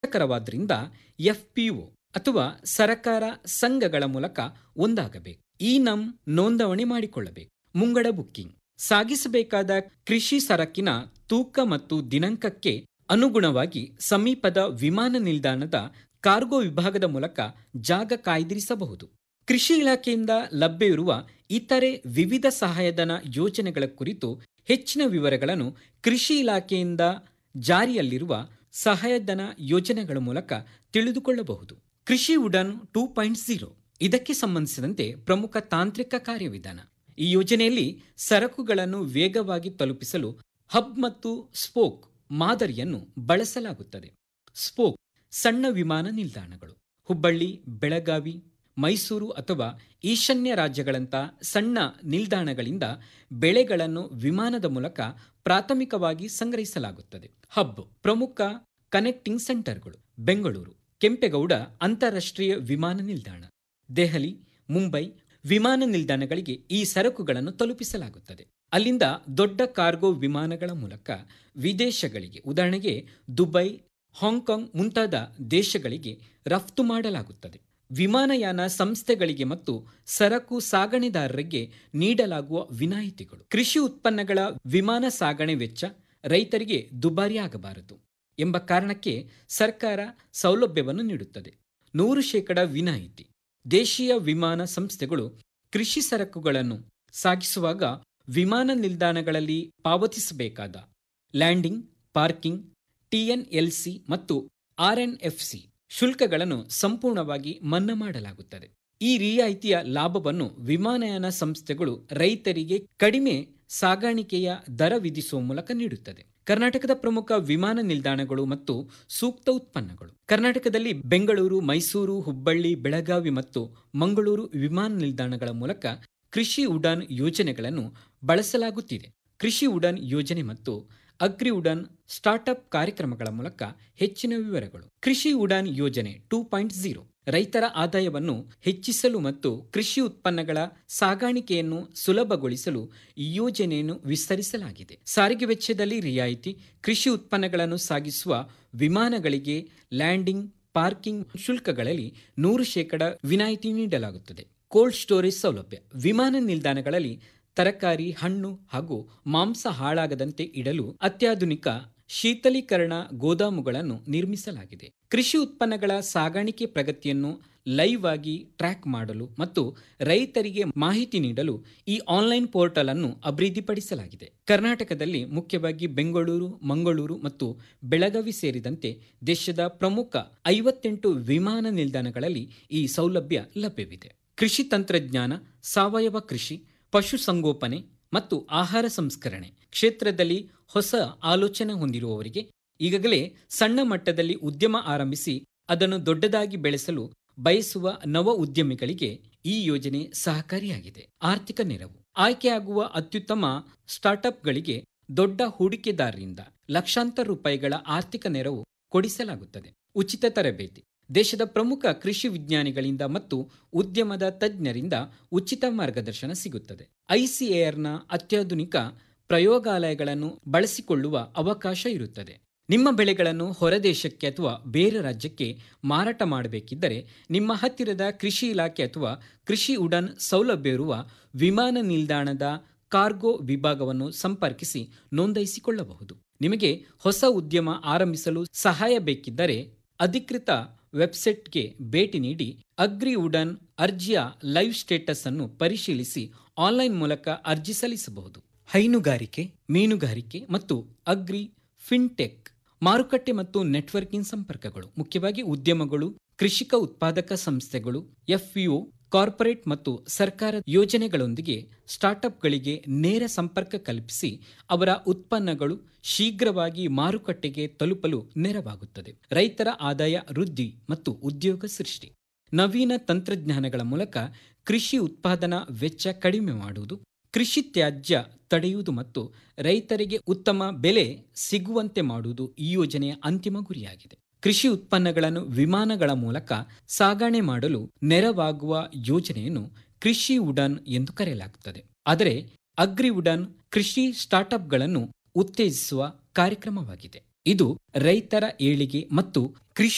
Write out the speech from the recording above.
ಕಷ್ಟಕರವಾದ್ರಿಂದ FPO ಅಥವಾ ಸರಕಾರ ಸಂಘಗಳ ಮೂಲಕ ಒಂದಾಗಬೇಕು ಈ ನಮ್ ನೋಂದಣಿ ಮಾಡಿಕೊಳ್ಳಬೇಕು ಮುಂಗಡ ಬುಕ್ಕಿಂಗ್ ಸಾಗಿಸಬೇಕಾದ ಕೃಷಿ ಸರಕಿನ ತೂಕ ಮತ್ತು ದಿನಾಂಕಕ್ಕೆ ಅನುಗುಣವಾಗಿ ಸಮೀಪದ ವಿಮಾನ ನಿಲ್ದಾಣದ ಕಾರ್ಗೋ ವಿಭಾಗದ ಮೂಲಕ ಜಾಗ ಕಾಯ್ದಿರಿಸಬಹುದು ಕೃಷಿ ಇಲಾಖೆಯಿಂದ ಲಭ್ಯವಿರುವ ಇತರೆ ವಿವಿಧ ಸಹಾಯಧನ ಯೋಜನೆಗಳ ಕುರಿತು ಹೆಚ್ಚಿನ ವಿವರಗಳನ್ನು ಕೃಷಿ ಇಲಾಖೆಯಿಂದ ಜಾರಿಯಲ್ಲಿರುವ ಸಹಾಯಧನ ಯೋಜನೆಗಳ ಮೂಲಕ ತಿಳಿದುಕೊಳ್ಳಬಹುದು ಕೃಷಿ ಉಡನ್ ಟೂ ಪಾಯಿಂಟ್ ಝೀರೋ ಇದಕ್ಕೆ ಸಂಬಂಧಿಸಿದಂತೆ ಪ್ರಮುಖ ತಾಂತ್ರಿಕ ಕಾರ್ಯವಿಧಾನ ಈ ಯೋಜನೆಯಲ್ಲಿ ಸರಕುಗಳನ್ನು ವೇಗವಾಗಿ ತಲುಪಿಸಲು ಹಬ್ ಮತ್ತು ಸ್ಪೋಕ್ ಮಾದರಿಯನ್ನು ಬಳಸಲಾಗುತ್ತದೆ ಸ್ಪೋಕ್ ಸಣ್ಣ ವಿಮಾನ ನಿಲ್ದಾಣಗಳು ಹುಬ್ಬಳ್ಳಿ ಬೆಳಗಾವಿ ಮೈಸೂರು ಅಥವಾ ಈಶಾನ್ಯ ರಾಜ್ಯಗಳಂಥ ಸಣ್ಣ ನಿಲ್ದಾಣಗಳಿಂದ ಬೆಳೆಗಳನ್ನು ವಿಮಾನದ ಮೂಲಕ ಪ್ರಾಥಮಿಕವಾಗಿ ಸಂಗ್ರಹಿಸಲಾಗುತ್ತದೆ ಹಬ್ ಪ್ರಮುಖ ಕನೆಕ್ಟಿಂಗ್ ಸೆಂಟರ್ಗಳು ಬೆಂಗಳೂರು ಕೆಂಪೇಗೌಡ ಅಂತಾರಾಷ್ಟ್ರೀಯ ವಿಮಾನ ನಿಲ್ದಾಣ ದೆಹಲಿ ಮುಂಬೈ ವಿಮಾನ ನಿಲ್ದಾಣಗಳಿಗೆ ಈ ಸರಕುಗಳನ್ನು ತಲುಪಿಸಲಾಗುತ್ತದೆ ಅಲ್ಲಿಂದ ದೊಡ್ಡ ಕಾರ್ಗೋ ವಿಮಾನಗಳ ಮೂಲಕ ವಿದೇಶಗಳಿಗೆ ಉದಾಹರಣೆಗೆ ದುಬೈ ಹಾಂಗ್ಕಾಂಗ್ ಮುಂತಾದ ದೇಶಗಳಿಗೆ ರಫ್ತು ಮಾಡಲಾಗುತ್ತದೆ ವಿಮಾನಯಾನ ಸಂಸ್ಥೆಗಳಿಗೆ ಮತ್ತು ಸರಕು ಸಾಗಣೆದಾರರಿಗೆ ನೀಡಲಾಗುವ ವಿನಾಯಿತಿಗಳು ಕೃಷಿ ಉತ್ಪನ್ನಗಳ ವಿಮಾನ ಸಾಗಣೆ ವೆಚ್ಚ ರೈತರಿಗೆ ದುಬಾರಿಯಾಗಬಾರದು ಎಂಬ ಕಾರಣಕ್ಕೆ ಸರ್ಕಾರ ಸೌಲಭ್ಯವನ್ನು ನೀಡುತ್ತದೆ ನೂರು ಶೇಕಡ ವಿನಾಯಿತಿ ದೇಶೀಯ ವಿಮಾನ ಸಂಸ್ಥೆಗಳು ಕೃಷಿ ಸರಕುಗಳನ್ನು ಸಾಗಿಸುವಾಗ ವಿಮಾನ ನಿಲ್ದಾಣಗಳಲ್ಲಿ ಪಾವತಿಸಬೇಕಾದ ಲ್ಯಾಂಡಿಂಗ್ ಪಾರ್ಕಿಂಗ್ ಟಿಎನ್ಎಲ್ಸಿ ಮತ್ತು ಆರ್ಎನ್ಎಫ್ಸಿ ಶುಲ್ಕಗಳನ್ನು ಸಂಪೂರ್ಣವಾಗಿ ಮನ್ನಾ ಮಾಡಲಾಗುತ್ತದೆ ಈ ರಿಯಾಯಿತಿಯ ಲಾಭವನ್ನು ವಿಮಾನಯಾನ ಸಂಸ್ಥೆಗಳು ರೈತರಿಗೆ ಕಡಿಮೆ ಸಾಗಾಣಿಕೆಯ ದರ ವಿಧಿಸುವ ಮೂಲಕ ನೀಡುತ್ತದೆ ಕರ್ನಾಟಕದ ಪ್ರಮುಖ ವಿಮಾನ ನಿಲ್ದಾಣಗಳು ಮತ್ತು ಸೂಕ್ತ ಉತ್ಪನ್ನಗಳು ಕರ್ನಾಟಕದಲ್ಲಿ ಬೆಂಗಳೂರು ಮೈಸೂರು ಹುಬ್ಬಳ್ಳಿ ಬೆಳಗಾವಿ ಮತ್ತು ಮಂಗಳೂರು ವಿಮಾನ ನಿಲ್ದಾಣಗಳ ಮೂಲಕ ಕೃಷಿ ಉಡಾನ್ ಯೋಜನೆಗಳನ್ನು ಬಳಸಲಾಗುತ್ತಿದೆ ಕೃಷಿ ಉಡಾನ್ ಯೋಜನೆ ಮತ್ತು ಅಗ್ರಿ ಉಡಾನ್ ಸ್ಟಾರ್ಟ್ಅಪ್ ಕಾರ್ಯಕ್ರಮಗಳ ಮೂಲಕ ಹೆಚ್ಚಿನ ವಿವರಗಳು ಕೃಷಿ ಉಡಾನ್ ಯೋಜನೆ ಟೂ ಪಾಯಿಂಟ್ ಝೀರೋ ರೈತರ ಆದಾಯವನ್ನು ಹೆಚ್ಚಿಸಲು ಮತ್ತು ಕೃಷಿ ಉತ್ಪನ್ನಗಳ ಸಾಗಾಣಿಕೆಯನ್ನು ಸುಲಭಗೊಳಿಸಲು ಈ ಯೋಜನೆಯನ್ನು ವಿಸ್ತರಿಸಲಾಗಿದೆ ಸಾರಿಗೆ ವೆಚ್ಚದಲ್ಲಿ ರಿಯಾಯಿತಿ ಕೃಷಿ ಉತ್ಪನ್ನಗಳನ್ನು ಸಾಗಿಸುವ ವಿಮಾನಗಳಿಗೆ ಲ್ಯಾಂಡಿಂಗ್ ಪಾರ್ಕಿಂಗ್ ಶುಲ್ಕಗಳಲ್ಲಿ ನೂರು ಶೇಕಡ ವಿನಾಯಿತಿ ನೀಡಲಾಗುತ್ತದೆ ಕೋಲ್ಡ್ ಸ್ಟೋರೇಜ್ ಸೌಲಭ್ಯ ವಿಮಾನ ನಿಲ್ದಾಣಗಳಲ್ಲಿ ತರಕಾರಿ ಹಣ್ಣು ಹಾಗೂ ಮಾಂಸ ಹಾಳಾಗದಂತೆ ಇಡಲು ಅತ್ಯಾಧುನಿಕ ಶೀತಲೀಕರಣ ಗೋದಾಮುಗಳನ್ನು ನಿರ್ಮಿಸಲಾಗಿದೆ ಕೃಷಿ ಉತ್ಪನ್ನಗಳ ಸಾಗಾಣಿಕೆ ಪ್ರಗತಿಯನ್ನು ಲೈವ್ ಆಗಿ ಟ್ರ್ಯಾಕ್ ಮಾಡಲು ಮತ್ತು ರೈತರಿಗೆ ಮಾಹಿತಿ ನೀಡಲು ಈ ಆನ್ಲೈನ್ ಪೋರ್ಟಲ್ ಅನ್ನು ಅಭಿವೃದ್ಧಿಪಡಿಸಲಾಗಿದೆ ಕರ್ನಾಟಕದಲ್ಲಿ ಮುಖ್ಯವಾಗಿ ಬೆಂಗಳೂರು ಮಂಗಳೂರು ಮತ್ತು ಬೆಳಗಾವಿ ಸೇರಿದಂತೆ ದೇಶದ ಪ್ರಮುಖ ಐವತ್ತೆಂಟು ವಿಮಾನ ನಿಲ್ದಾಣಗಳಲ್ಲಿ ಈ ಸೌಲಭ್ಯ ಲಭ್ಯವಿದೆ ಕೃಷಿ ತಂತ್ರಜ್ಞಾನ ಸಾವಯವ ಕೃಷಿ ಪಶುಸಂಗೋಪನೆ ಮತ್ತು ಆಹಾರ ಸಂಸ್ಕರಣೆ ಕ್ಷೇತ್ರದಲ್ಲಿ ಹೊಸ ಆಲೋಚನೆ ಹೊಂದಿರುವವರಿಗೆ ಈಗಾಗಲೇ ಸಣ್ಣ ಮಟ್ಟದಲ್ಲಿ ಉದ್ಯಮ ಆರಂಭಿಸಿ ಅದನ್ನು ದೊಡ್ಡದಾಗಿ ಬೆಳೆಸಲು ಬಯಸುವ ನವ ಉದ್ಯಮಿಗಳಿಗೆ ಈ ಯೋಜನೆ ಸಹಕಾರಿಯಾಗಿದೆ ಆರ್ಥಿಕ ನೆರವು ಆಯ್ಕೆಯಾಗುವ ಅತ್ಯುತ್ತಮ ಸ್ಟಾರ್ಟ್ಅಪ್ಗಳಿಗೆ ದೊಡ್ಡ ಹೂಡಿಕೆದಾರರಿಂದ ಲಕ್ಷಾಂತರ ರೂಪಾಯಿಗಳ ಆರ್ಥಿಕ ನೆರವು ಕೊಡಿಸಲಾಗುತ್ತದೆ ಉಚಿತ ತರಬೇತಿ ದೇಶದ ಪ್ರಮುಖ ಕೃಷಿ ವಿಜ್ಞಾನಿಗಳಿಂದ ಮತ್ತು ಉದ್ಯಮದ ತಜ್ಞರಿಂದ ಉಚಿತ ಮಾರ್ಗದರ್ಶನ ಸಿಗುತ್ತದೆ ಐಸಿಎಆರ್ನ ಅತ್ಯಾಧುನಿಕ ಪ್ರಯೋಗಾಲಯಗಳನ್ನು ಬಳಸಿಕೊಳ್ಳುವ ಅವಕಾಶ ಇರುತ್ತದೆ ನಿಮ್ಮ ಬೆಳೆಗಳನ್ನು ಹೊರದೇಶಕ್ಕೆ ಅಥವಾ ಬೇರೆ ರಾಜ್ಯಕ್ಕೆ ಮಾರಾಟ ಮಾಡಬೇಕಿದ್ದರೆ ನಿಮ್ಮ ಹತ್ತಿರದ ಕೃಷಿ ಇಲಾಖೆ ಅಥವಾ ಕೃಷಿ ಉಡಾನ್ ಸೌಲಭ್ಯವಿರುವ ವಿಮಾನ ನಿಲ್ದಾಣದ ಕಾರ್ಗೋ ವಿಭಾಗವನ್ನು ಸಂಪರ್ಕಿಸಿ ನೋಂದಾಯಿಸಿಕೊಳ್ಳಬಹುದು ನಿಮಗೆ ಹೊಸ ಉದ್ಯಮ ಆರಂಭಿಸಲು ಸಹಾಯ ಬೇಕಿದ್ದರೆ ಅಧಿಕೃತ ವೆಬ್ಸೈಟ್ಗೆ ಭೇಟಿ ನೀಡಿ ಅಗ್ರಿ ಉಡಾನ್ ಅರ್ಜಿಯ ಲೈವ್ ಸ್ಟೇಟಸ್ ಅನ್ನು ಪರಿಶೀಲಿಸಿ ಆನ್ಲೈನ್ ಮೂಲಕ ಅರ್ಜಿ ಸಲ್ಲಿಸಬಹುದು ಹೈನುಗಾರಿಕೆ ಮೀನುಗಾರಿಕೆ ಮತ್ತು ಅಗ್ರಿ ಫಿನ್ಟೆಕ್ ಮಾರುಕಟ್ಟೆ ಮತ್ತು ನೆಟ್ವರ್ಕಿಂಗ್ ಸಂಪರ್ಕಗಳು ಮುಖ್ಯವಾಗಿ ಉದ್ಯಮಗಳು ಕೃಷಿಕ ಉತ್ಪಾದಕ ಸಂಸ್ಥೆಗಳು ಎಫ್ಇಒ ಕಾರ್ಪೊರೇಟ್ ಮತ್ತು ಸರ್ಕಾರ ಯೋಜನೆಗಳೊಂದಿಗೆ ಸ್ಟಾರ್ಟ್ಅಪ್ಗಳಿಗೆ ನೇರ ಸಂಪರ್ಕ ಕಲ್ಪಿಸಿ ಅವರ ಉತ್ಪನ್ನಗಳು ಶೀಘ್ರವಾಗಿ ಮಾರುಕಟ್ಟೆಗೆ ತಲುಪಲು ನೆರವಾಗುತ್ತದೆ ರೈತರ ಆದಾಯ ವೃದ್ಧಿ ಮತ್ತು ಉದ್ಯೋಗ ಸೃಷ್ಟಿ ನವೀನ ತಂತ್ರಜ್ಞಾನಗಳ ಮೂಲಕ ಕೃಷಿ ಉತ್ಪಾದನಾ ವೆಚ್ಚ ಕಡಿಮೆ ಮಾಡುವುದು ಕೃಷಿ ತ್ಯಾಜ್ಯ ತಡೆಯುವುದು ಮತ್ತು ರೈತರಿಗೆ ಉತ್ತಮ ಬೆಲೆ ಸಿಗುವಂತೆ ಮಾಡುವುದು ಈ ಯೋಜನೆಯ ಅಂತಿಮ ಗುರಿಯಾಗಿದೆ ಕೃಷಿ ಉತ್ಪನ್ನಗಳನ್ನು ವಿಮಾನಗಳ ಮೂಲಕ ಸಾಗಣೆ ಮಾಡಲು ನೆರವಾಗುವ ಯೋಜನೆಯನ್ನು ಕೃಷಿ ಉಡಾನ್ ಎಂದು ಕರೆಯಲಾಗುತ್ತದೆ ಆದರೆ ಅಗ್ರಿ ಉಡಾನ್ ಕೃಷಿ ಸ್ಟಾರ್ಟ್ಅಪ್ಗಳನ್ನು ಉತ್ತೇಜಿಸುವ ಕಾರ್ಯಕ್ರಮವಾಗಿದೆ ಇದು ರೈತರ ಏಳಿಗೆ ಮತ್ತು ಕೃಷಿ